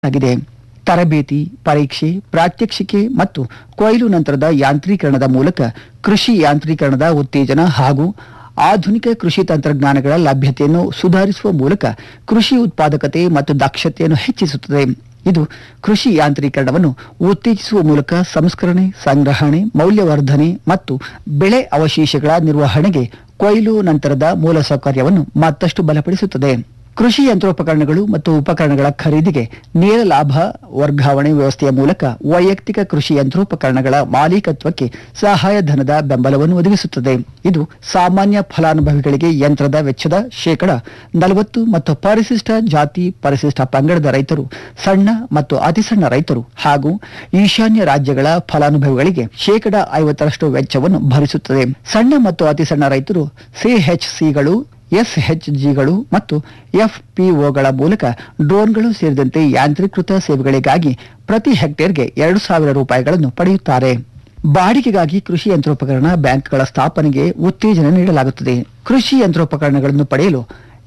ಆಗಿದೆ ತರಬೇತಿ ಪರೀಕ್ಷೆ ಪ್ರಾತ್ಯಕ್ಷಿಕೆ ಮತ್ತು ಕೊಯ್ಲು ನಂತರದ ಯಾಂತ್ರೀಕರಣದ ಮೂಲಕ ಕೃಷಿ ಯಾಂತ್ರೀಕರಣದ ಉತ್ತೇಜನ ಹಾಗೂ ಆಧುನಿಕ ಕೃಷಿ ತಂತ್ರಜ್ಞಾನಗಳ ಲಭ್ಯತೆಯನ್ನು ಸುಧಾರಿಸುವ ಮೂಲಕ ಕೃಷಿ ಉತ್ಪಾದಕತೆ ಮತ್ತು ದಕ್ಷತೆಯನ್ನು ಹೆಚ್ಚಿಸುತ್ತದೆ ಇದು ಕೃಷಿ ಯಾಂತ್ರೀಕರಣವನ್ನು ಉತ್ತೇಜಿಸುವ ಮೂಲಕ ಸಂಸ್ಕರಣೆ ಸಂಗ್ರಹಣೆ ಮೌಲ್ಯವರ್ಧನೆ ಮತ್ತು ಬೆಳೆ ಅವಶೇಷಗಳ ನಿರ್ವಹಣೆಗೆ ಕೊಯ್ಲು ನಂತರದ ಮೂಲಸೌಕರ್ಯವನ್ನು ಮತ್ತಷ್ಟು ಬಲಪಡಿಸುತ್ತದೆ ಕೃಷಿ ಯಂತ್ರೋಪಕರಣಗಳು ಮತ್ತು ಉಪಕರಣಗಳ ಖರೀದಿಗೆ ನೇರ ಲಾಭ ವರ್ಗಾವಣೆ ವ್ಯವಸ್ಥೆಯ ಮೂಲಕ ವೈಯಕ್ತಿಕ ಕೃಷಿ ಯಂತ್ರೋಪಕರಣಗಳ ಮಾಲೀಕತ್ವಕ್ಕೆ ಸಹಾಯಧನದ ಬೆಂಬಲವನ್ನು ಒದಗಿಸುತ್ತದೆ ಇದು ಸಾಮಾನ್ಯ ಫಲಾನುಭವಿಗಳಿಗೆ ಯಂತ್ರದ ವೆಚ್ಚದ ಶೇಕಡ ನಲವತ್ತು ಮತ್ತು ಪರಿಶಿಷ್ಟ ಜಾತಿ ಪರಿಶಿಷ್ಟ ಪಂಗಡದ ರೈತರು ಸಣ್ಣ ಮತ್ತು ಅತಿಸಣ್ಣ ರೈತರು ಹಾಗೂ ಈಶಾನ್ಯ ರಾಜ್ಯಗಳ ಫಲಾನುಭವಿಗಳಿಗೆ ಶೇಕಡ ಐವತ್ತರಷ್ಟು ವೆಚ್ಚವನ್ನು ಭರಿಸುತ್ತದೆ ಸಣ್ಣ ಮತ್ತು ಅತಿಸಣ್ಣ ರೈತರು ಸಿಎಚ್ಸಿಗಳು ಎಸ್ಎಚ್ಜಿಗಳು ಮತ್ತು ಎಫ್ಪಿಒಗಳ ಮೂಲಕ ಡ್ರೋನ್ಗಳು ಸೇರಿದಂತೆ ಯಾಂತ್ರೀಕೃತ ಸೇವೆಗಳಿಗಾಗಿ ಪ್ರತಿ ಹೆಕ್ಟೇರ್ಗೆ ಎರಡು ಸಾವಿರ ರೂಪಾಯಿಗಳನ್ನು ಪಡೆಯುತ್ತಾರೆ ಬಾಡಿಗೆಗಾಗಿ ಕೃಷಿ ಯಂತ್ರೋಪಕರಣ ಬ್ಯಾಂಕ್ಗಳ ಸ್ಥಾಪನೆಗೆ ಉತ್ತೇಜನ ನೀಡಲಾಗುತ್ತದೆ ಕೃಷಿ ಯಂತ್ರೋಪಕರಣಗಳನ್ನು ಪಡೆಯಲು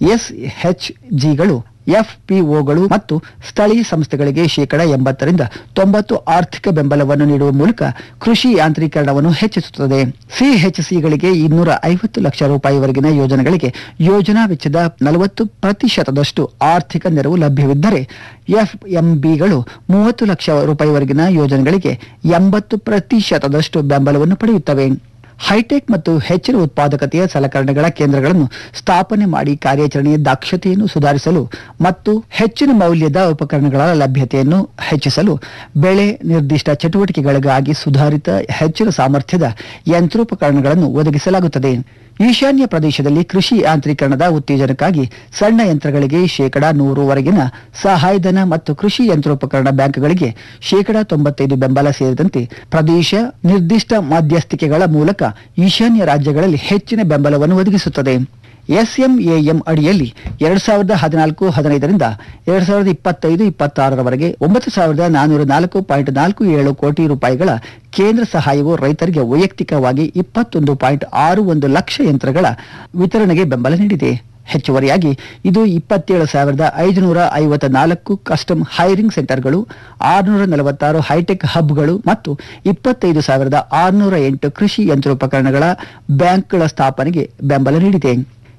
ಎಸ್ಎಚ್ಜಿಗಳು ಎಫ್ಪಿಒಗಳು ಮತ್ತು ಸ್ಥಳೀಯ ಸಂಸ್ಥೆಗಳಿಗೆ ಶೇಕಡ ಎಂಬತ್ತರಿಂದ ತೊಂಬತ್ತು ಆರ್ಥಿಕ ಬೆಂಬಲವನ್ನು ನೀಡುವ ಮೂಲಕ ಕೃಷಿ ಯಾಂತ್ರೀಕರಣವನ್ನು ಹೆಚ್ಚಿಸುತ್ತದೆ ಸಿಎಚ್ಸಿಗಳಿಗೆ ಇನ್ನೂರ ಐವತ್ತು ಲಕ್ಷ ರೂಪಾಯಿವರೆಗಿನ ಯೋಜನೆಗಳಿಗೆ ಯೋಜನಾ ವೆಚ್ಚದ ನಲವತ್ತು ಪ್ರತಿಶತದಷ್ಟು ಆರ್ಥಿಕ ನೆರವು ಲಭ್ಯವಿದ್ದರೆ ಎಫ್ಎಂಬಿಗಳು ಮೂವತ್ತು ಲಕ್ಷ ರೂಪಾಯಿವರೆಗಿನ ಯೋಜನೆಗಳಿಗೆ ಎಂಬತ್ತು ಪ್ರತಿಶತದಷ್ಟು ಬೆಂಬಲವನ್ನು ಪಡೆಯುತ್ತವೆ ಹೈಟೆಕ್ ಮತ್ತು ಹೆಚ್ಚಿನ ಉತ್ಪಾದಕತೆಯ ಸಲಕರಣೆಗಳ ಕೇಂದ್ರಗಳನ್ನು ಸ್ಥಾಪನೆ ಮಾಡಿ ಕಾರ್ಯಾಚರಣೆಯ ದಕ್ಷತೆಯನ್ನು ಸುಧಾರಿಸಲು ಮತ್ತು ಹೆಚ್ಚಿನ ಮೌಲ್ಯದ ಉಪಕರಣಗಳ ಲಭ್ಯತೆಯನ್ನು ಹೆಚ್ಚಿಸಲು ಬೆಳೆ ನಿರ್ದಿಷ್ಟ ಚಟುವಟಿಕೆಗಳಿಗಾಗಿ ಸುಧಾರಿತ ಹೆಚ್ಚಿನ ಸಾಮರ್ಥ್ಯದ ಯಂತ್ರೋಪಕರಣಗಳನ್ನು ಒದಗಿಸಲಾಗುತ್ತದೆ ಈಶಾನ್ಯ ಪ್ರದೇಶದಲ್ಲಿ ಕೃಷಿ ಯಾಂತ್ರೀಕರಣದ ಉತ್ತೇಜನಕ್ಕಾಗಿ ಸಣ್ಣ ಯಂತ್ರಗಳಿಗೆ ಶೇಕಡ ನೂರುವರೆಗಿನ ಸಹಾಯಧನ ಮತ್ತು ಕೃಷಿ ಯಂತ್ರೋಪಕರಣ ಬ್ಯಾಂಕ್ಗಳಿಗೆ ಶೇಕಡ ತೊಂಬತ್ತೈದು ಬೆಂಬಲ ಸೇರಿದಂತೆ ಪ್ರದೇಶ ನಿರ್ದಿಷ್ಟ ಮಧ್ಯಸ್ಥಿಕೆಗಳ ಮೂಲಕ ಈಶಾನ್ಯ ರಾಜ್ಯಗಳಲ್ಲಿ ಹೆಚ್ಚಿನ ಬೆಂಬಲವನ್ನು ಒದಗಿಸುತ್ತದೆ ಎಸ್ಎಂಎಎಂ ಅಡಿಯಲ್ಲಿ ಎರಡ್ ಸಾವಿರದ ಹದಿನಾಲ್ಕು ಹದಿನೈದರಿಂದ ಎರಡ್ ಸಾವಿರದ ಇಪ್ಪತ್ತೈದು ಇಪ್ಪತ್ತಾರರವರೆಗೆ ಒಂಬತ್ತು ಸಾವಿರದ ನಾನ್ನೂರ ನಾಲ್ಕು ಪಾಯಿಂಟ್ ನಾಲ್ಕು ಏಳು ಕೋಟಿ ರೂಪಾಯಿಗಳ ಕೇಂದ್ರ ಸಹಾಯವು ರೈತರಿಗೆ ವೈಯಕ್ತಿಕವಾಗಿ ಇಪ್ಪತ್ತೊಂದು ಪಾಯಿಂಟ್ ಆರು ಒಂದು ಲಕ್ಷ ಯಂತ್ರಗಳ ವಿತರಣೆಗೆ ಬೆಂಬಲ ನೀಡಿದೆ ಹೆಚ್ಚುವರಿಯಾಗಿ ಇದು ಇಪ್ಪತ್ತೇಳು ಸಾವಿರದ ಐದುನೂರ ಐವತ್ತ ನಾಲ್ಕು ಕಸ್ಟಮ್ ಹೈರಿಂಗ್ ಸೆಂಟರ್ಗಳು ಆರುನೂರ ನಲವತ್ತಾರು ಹೈಟೆಕ್ ಹಬ್ಗಳು ಮತ್ತು ಇಪ್ಪತ್ತೈದು ಸಾವಿರದ ಆರುನೂರ ಎಂಟು ಕೃಷಿ ಯಂತ್ರೋಪಕರಣಗಳ ಬ್ಯಾಂಕ್ಗಳ ಸ್ಥಾಪನೆಗೆ ಬೆಂಬಲ ನೀಡಿದೆ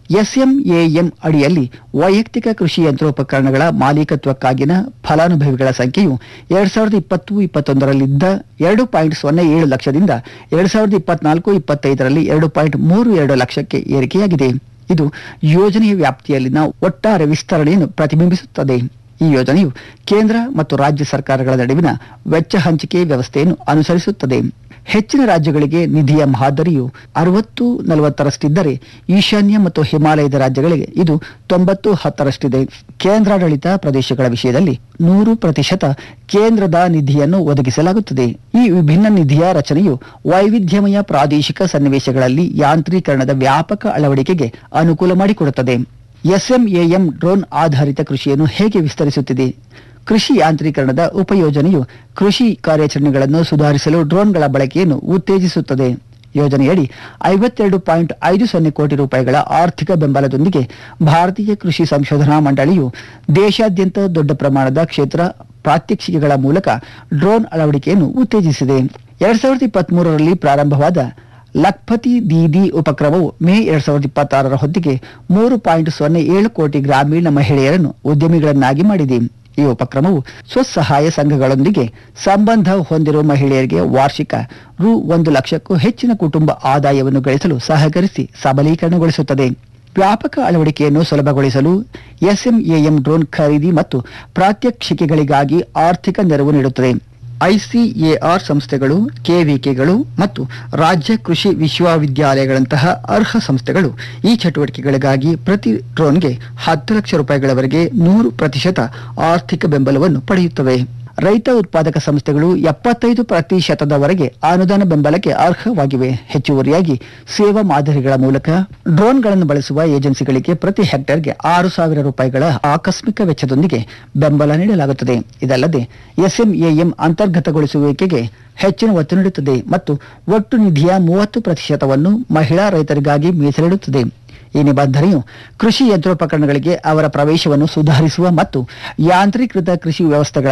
ಎಸ್ಎಂಎಎಂ ಅಡಿಯಲ್ಲಿ ವೈಯಕ್ತಿಕ ಕೃಷಿ ಯಂತ್ರೋಪಕರಣಗಳ ಮಾಲೀಕತ್ವಕ್ಕಾಗಿನ ಫಲಾನುಭವಿಗಳ ಸಂಖ್ಯೆಯು ಎರಡ್ ಸಾವಿರದ ಇಪ್ಪತ್ತು ಇಪ್ಪತ್ತೊಂದರಲ್ಲಿದ್ದ ಎರಡು ಪಾಯಿಂಟ್ ಸೊನ್ನೆ ಏಳು ಲಕ್ಷದಿಂದ ಎರಡ್ ಸಾವಿರದ ಇಪ್ಪತ್ನಾಲ್ಕು ಇಪ್ಪತ್ತೈದರಲ್ಲಿ ಎರಡು ಪಾಯಿಂಟ್ ಮೂರು ಎರಡು ಲಕ್ಷಕ್ಕೆ ಏರಿಕೆಯಾಗಿದೆ ಇದು ಯೋಜನೆಯ ವ್ಯಾಪ್ತಿಯಲ್ಲಿನ ಒಟ್ಟಾರೆ ವಿಸ್ತರಣೆಯನ್ನು ಪ್ರತಿಬಿಂಬಿಸುತ್ತದೆ ಈ ಯೋಜನೆಯು ಕೇಂದ್ರ ಮತ್ತು ರಾಜ್ಯ ಸರ್ಕಾರಗಳ ನಡುವಿನ ವೆಚ್ಚ ಹಂಚಿಕೆ ವ್ಯವಸ್ಥೆಯನ್ನು ಅನುಸರಿಸುತ್ತದೆ ಹೆಚ್ಚಿನ ರಾಜ್ಯಗಳಿಗೆ ನಿಧಿಯ ಮಾದರಿಯು ಅರವತ್ತು ನಲವತ್ತರಷ್ಟಿದ್ದರೆ ಈಶಾನ್ಯ ಮತ್ತು ಹಿಮಾಲಯದ ರಾಜ್ಯಗಳಿಗೆ ಇದು ತೊಂಬತ್ತು ಹತ್ತರಷ್ಟಿದೆ ಕೇಂದ್ರಾಡಳಿತ ಪ್ರದೇಶಗಳ ವಿಷಯದಲ್ಲಿ ನೂರು ಪ್ರತಿಶತ ಕೇಂದ್ರದ ನಿಧಿಯನ್ನು ಒದಗಿಸಲಾಗುತ್ತದೆ ಈ ವಿಭಿನ್ನ ನಿಧಿಯ ರಚನೆಯು ವೈವಿಧ್ಯಮಯ ಪ್ರಾದೇಶಿಕ ಸನ್ನಿವೇಶಗಳಲ್ಲಿ ಯಾಂತ್ರೀಕರಣದ ವ್ಯಾಪಕ ಅಳವಡಿಕೆಗೆ ಅನುಕೂಲ ಮಾಡಿಕೊಡುತ್ತದೆ ಎಸ್ಎಂಎಎಂ ಡ್ರೋನ್ ಆಧಾರಿತ ಕೃಷಿಯನ್ನು ಹೇಗೆ ವಿಸ್ತರಿಸುತ್ತಿದೆ ಕೃಷಿ ಯಾಂತ್ರೀಕರಣದ ಉಪಯೋಜನೆಯು ಕೃಷಿ ಕಾರ್ಯಾಚರಣೆಗಳನ್ನು ಸುಧಾರಿಸಲು ಡ್ರೋನ್ಗಳ ಬಳಕೆಯನ್ನು ಉತ್ತೇಜಿಸುತ್ತದೆ ಯೋಜನೆಯಡಿ ಐವತ್ತೆರಡು ಪಾಯಿಂಟ್ ಐದು ಸೊನ್ನೆ ಕೋಟಿ ರೂಪಾಯಿಗಳ ಆರ್ಥಿಕ ಬೆಂಬಲದೊಂದಿಗೆ ಭಾರತೀಯ ಕೃಷಿ ಸಂಶೋಧನಾ ಮಂಡಳಿಯು ದೇಶಾದ್ಯಂತ ದೊಡ್ಡ ಪ್ರಮಾಣದ ಕ್ಷೇತ್ರ ಪ್ರಾತ್ಯಕ್ಷಿಕೆಗಳ ಮೂಲಕ ಡ್ರೋನ್ ಅಳವಡಿಕೆಯನ್ನು ಉತ್ತೇಜಿಸಿದೆ ಎರಡ್ ಸಾವಿರದ ಇಪ್ಪತ್ಮೂರರಲ್ಲಿ ಪ್ರಾರಂಭವಾದ ಲಖ್ಪತಿ ದೀದಿ ಉಪಕ್ರಮವು ಮೇ ಎರಡ್ ಸಾವಿರದ ಇಪ್ಪತ್ತಾರರ ಹೊತ್ತಿಗೆ ಮೂರು ಪಾಯಿಂಟ್ ಸೊನ್ನೆ ಏಳು ಕೋಟಿ ಗ್ರಾಮೀಣ ಮಹಿಳೆಯರನ್ನು ಉದ್ಯಮಿಗಳನ್ನಾಗಿ ಮಾಡಿದೆ ಈ ಉಪಕ್ರಮವು ಸ್ವಸಹಾಯ ಸಂಘಗಳೊಂದಿಗೆ ಸಂಬಂಧ ಹೊಂದಿರುವ ಮಹಿಳೆಯರಿಗೆ ವಾರ್ಷಿಕ ರು ಒಂದು ಲಕ್ಷಕ್ಕೂ ಹೆಚ್ಚಿನ ಕುಟುಂಬ ಆದಾಯವನ್ನು ಗಳಿಸಲು ಸಹಕರಿಸಿ ಸಬಲೀಕರಣಗೊಳಿಸುತ್ತದೆ ವ್ಯಾಪಕ ಅಳವಡಿಕೆಯನ್ನು ಸುಲಭಗೊಳಿಸಲು ಎಸ್ಎಂಎಎಂ ಡ್ರೋನ್ ಖರೀದಿ ಮತ್ತು ಪ್ರಾತ್ಯಕ್ಷಿಕೆಗಳಿಗಾಗಿ ಆರ್ಥಿಕ ನೆರವು ನೀಡುತ್ತದೆ ಐಸಿಎಆರ್ ಸಂಸ್ಥೆಗಳು ಕೆವಿಕೆಗಳು ಮತ್ತು ರಾಜ್ಯ ಕೃಷಿ ವಿಶ್ವವಿದ್ಯಾಲಯಗಳಂತಹ ಅರ್ಹ ಸಂಸ್ಥೆಗಳು ಈ ಚಟುವಟಿಕೆಗಳಿಗಾಗಿ ಪ್ರತಿ ಡ್ರೋನ್ಗೆ ಹತ್ತು ಲಕ್ಷ ರೂಪಾಯಿಗಳವರೆಗೆ ನೂರು ಪ್ರತಿಶತ ಆರ್ಥಿಕ ಬೆಂಬಲವನ್ನು ಪಡೆಯುತ್ತವೆ ರೈತ ಉತ್ಪಾದಕ ಸಂಸ್ಥೆಗಳು ಎಪ್ಪತ್ತೈದು ಪ್ರತಿಶತದವರೆಗೆ ಅನುದಾನ ಬೆಂಬಲಕ್ಕೆ ಅರ್ಹವಾಗಿವೆ ಹೆಚ್ಚುವರಿಯಾಗಿ ಸೇವಾ ಮಾದರಿಗಳ ಮೂಲಕ ಡ್ರೋನ್ಗಳನ್ನು ಬಳಸುವ ಏಜೆನ್ಸಿಗಳಿಗೆ ಪ್ರತಿ ಹೆಕ್ಟೇರ್ಗೆ ಆರು ಸಾವಿರ ರೂಪಾಯಿಗಳ ಆಕಸ್ಮಿಕ ವೆಚ್ಚದೊಂದಿಗೆ ಬೆಂಬಲ ನೀಡಲಾಗುತ್ತದೆ ಇದಲ್ಲದೆ ಎಸ್ಎಂಎಎಂ ಅಂತರ್ಗತಗೊಳಿಸುವಿಕೆಗೆ ಹೆಚ್ಚಿನ ಒತ್ತು ನೀಡುತ್ತದೆ ಮತ್ತು ಒಟ್ಟು ನಿಧಿಯ ಮೂವತ್ತು ಪ್ರತಿಶತವನ್ನು ಮಹಿಳಾ ರೈತರಿಗಾಗಿ ಮೀಸಲಿಡುತ್ತದೆ ಈ ನಿಬಂಧನೆಯು ಕೃಷಿ ಯಂತ್ರೋಪಕರಣಗಳಿಗೆ ಅವರ ಪ್ರವೇಶವನ್ನು ಸುಧಾರಿಸುವ ಮತ್ತು ಯಾಂತ್ರೀಕೃತ ಕೃಷಿ ವ್ಯವಸ್ಥೆಗಳ